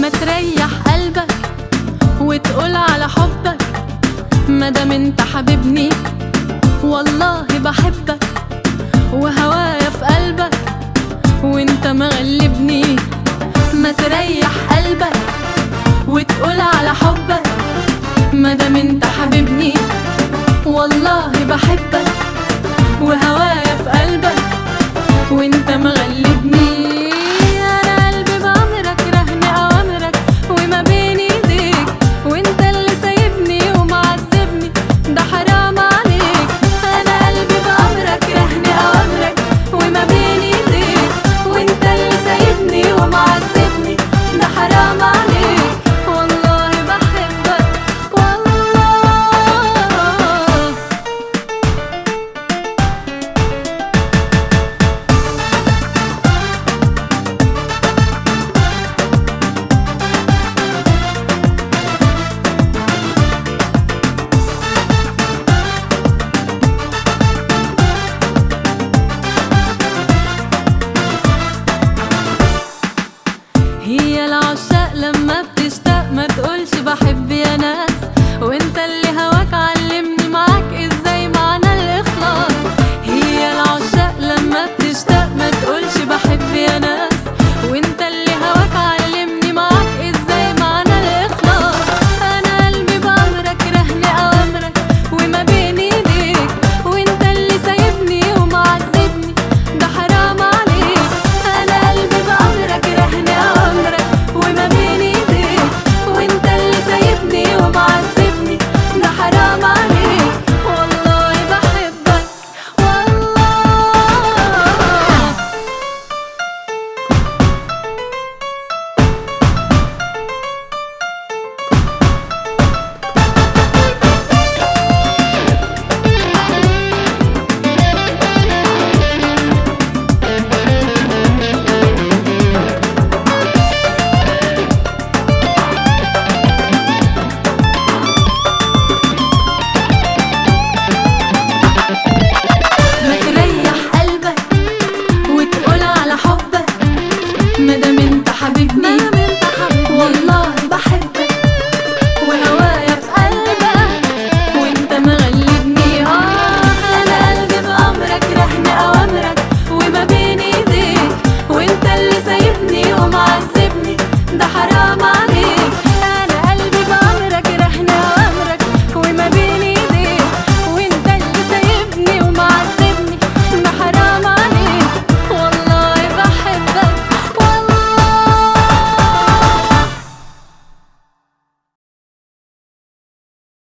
ما تريح قلبك وتقول على حبك مادام انت حبيبني والله بحبك وهوايا في قلبك وانت مغلبني ما تريح قلبك وتقول على حبك مادام انت حبيبني والله بحبك وهوايا في قلبك وانت مغلبني انا قلبي بأمرك رهن اوامرك وما بين ايديك وانت اللي سايبني ومعذبني ده حرام عليك انا قلبي بأمرك رهن اوامرك وما بين ايديك وانت اللي سايبني ومعذبني ده حرام عليك والله بحبك والله هي العشاق لما بتشتاق ما تقولش بحب يا ناس وانت اللي هواك علمني معاك ازاي معنى الاخلاص هي العشاق لما بتشتاق ما تقولش بحب يا ناس وانت اللي هواك علمني معاك ازاي معنى الاخلاص انا قلبي بامرك رهن اوامرك وما بين ايديك وانت اللي سايبني ومعذبني ده حرام عليك انا قلبي بامرك رهن اوامرك وما بين ايديك وانت اللي سايبني ومعذبني ده حرام عليك والله بحبك والله ما تريح قلبك وتقول على حبك مادام انت حبيبني والله